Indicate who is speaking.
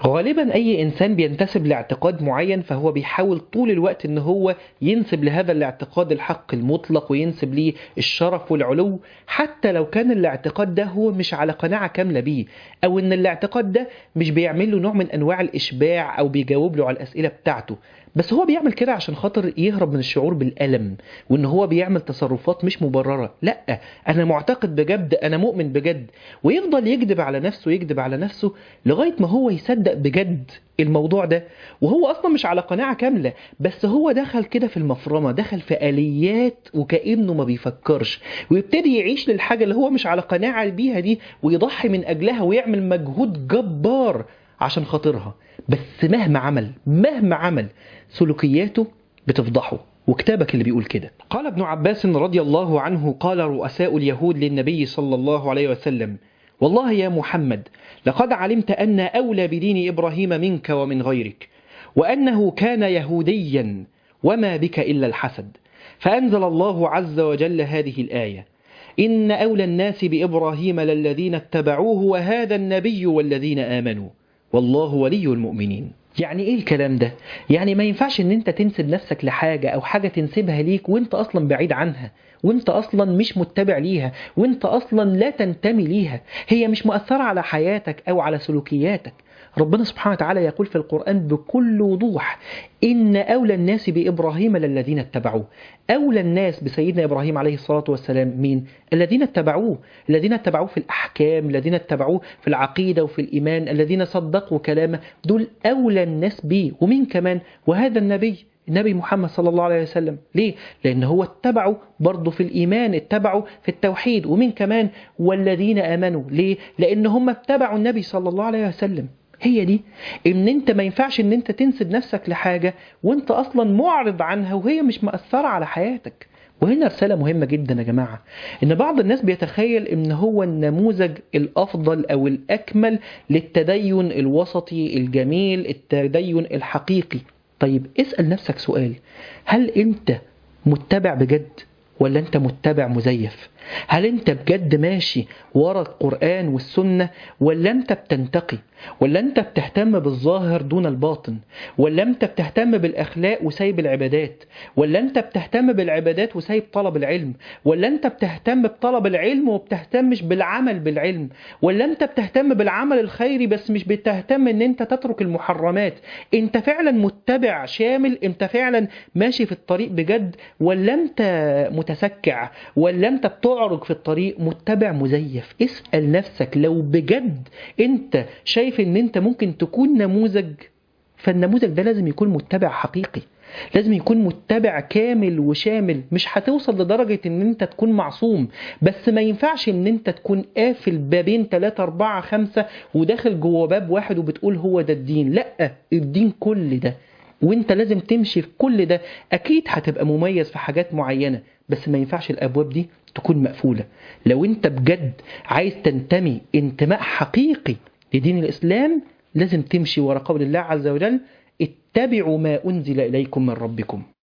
Speaker 1: غالبا اي انسان بينتسب لاعتقاد معين فهو بيحاول طول الوقت ان هو ينسب لهذا الاعتقاد الحق المطلق وينسب ليه الشرف والعلو حتى لو كان الاعتقاد ده هو مش على قناعة كاملة بيه او ان الاعتقاد ده مش بيعمل له نوع من انواع الاشباع او بيجاوب له على الاسئلة بتاعته بس هو بيعمل كده عشان خاطر يهرب من الشعور بالألم وإن هو بيعمل تصرفات مش مبررة لا أنا معتقد بجد أنا مؤمن بجد ويفضل يكذب على نفسه يكذب على نفسه لغاية ما هو يصدق بجد الموضوع ده وهو أصلا مش على قناعة كاملة بس هو دخل كده في المفرمة دخل في آليات وكأنه ما بيفكرش ويبتدي يعيش للحاجة اللي هو مش على قناعة بيها دي ويضحي من أجلها ويعمل مجهود جبار عشان خاطرها بس مهما عمل مهما عمل سلوكياته بتفضحه وكتابك اللي بيقول كده قال ابن عباس رضي الله عنه قال رؤساء اليهود للنبي صلى الله عليه وسلم والله يا محمد لقد علمت أن أولى بدين إبراهيم منك ومن غيرك وأنه كان يهوديا وما بك إلا الحسد فأنزل الله عز وجل هذه الآية إن أولى الناس بإبراهيم للذين اتبعوه وهذا النبي والذين آمنوا والله ولي المؤمنين يعني ايه الكلام ده يعني ما ينفعش ان انت تنسب نفسك لحاجة او حاجة تنسبها ليك وانت اصلا بعيد عنها وانت اصلا مش متبع ليها وانت اصلا لا تنتمي ليها هي مش مؤثرة على حياتك او على سلوكياتك ربنا سبحانه وتعالى يقول في القرآن بكل وضوح إن أولى الناس بإبراهيم للذين اتبعوه أولى الناس بسيدنا إبراهيم عليه الصلاة والسلام مين؟ الذين اتبعوه الذين اتبعوه في الأحكام الذين اتبعوه في العقيدة وفي الإيمان الذين صدقوا كلامه دول أولى الناس بيه ومين كمان؟ وهذا النبي النبي محمد صلى الله عليه وسلم ليه؟ لأن هو اتبعوا برضه في الإيمان اتبعوا في التوحيد ومين كمان؟ والذين آمنوا ليه؟ لأن هم اتبعوا النبي صلى الله عليه وسلم هي دي ان انت ما ينفعش ان انت تنسب نفسك لحاجة وانت اصلا معرض عنها وهي مش مأثرة على حياتك وهنا رسالة مهمة جدا يا جماعة ان بعض الناس بيتخيل ان هو النموذج الافضل او الاكمل للتدين الوسطي الجميل التدين الحقيقي طيب اسأل نفسك سؤال هل انت متبع بجد ولا انت متبع مزيف هل انت بجد ماشي ورا القرآن والسنة ولا انت بتنتقي ولا انت بتهتم بالظاهر دون الباطن ولا انت بتهتم بالاخلاق وسايب العبادات ولا انت بتهتم بالعبادات وسايب طلب العلم ولا انت بتهتم بطلب العلم وبتهتمش بالعمل بالعلم ولا انت بتهتم بالعمل الخيري بس مش بتهتم ان انت تترك المحرمات انت فعلا متبع شامل انت فعلا ماشي في الطريق بجد ولا انت متسكع ولا انت بتعرج في الطريق متبع مزيف اسأل نفسك لو بجد انت شايف ان انت ممكن تكون نموذج فالنموذج ده لازم يكون متبع حقيقي لازم يكون متبع كامل وشامل مش هتوصل لدرجة ان انت تكون معصوم بس ما ينفعش ان انت تكون قافل بابين ثلاثة اربعة خمسة وداخل جوه باب واحد وبتقول هو ده الدين لا الدين كل ده وانت لازم تمشي في كل ده اكيد هتبقى مميز في حاجات معينة بس ما ينفعش الابواب دي تكون مقفولة لو انت بجد عايز تنتمي انتماء حقيقي لدين الإسلام لازم تمشي ورا قول الله عز وجل اتبعوا ما أنزل إليكم من ربكم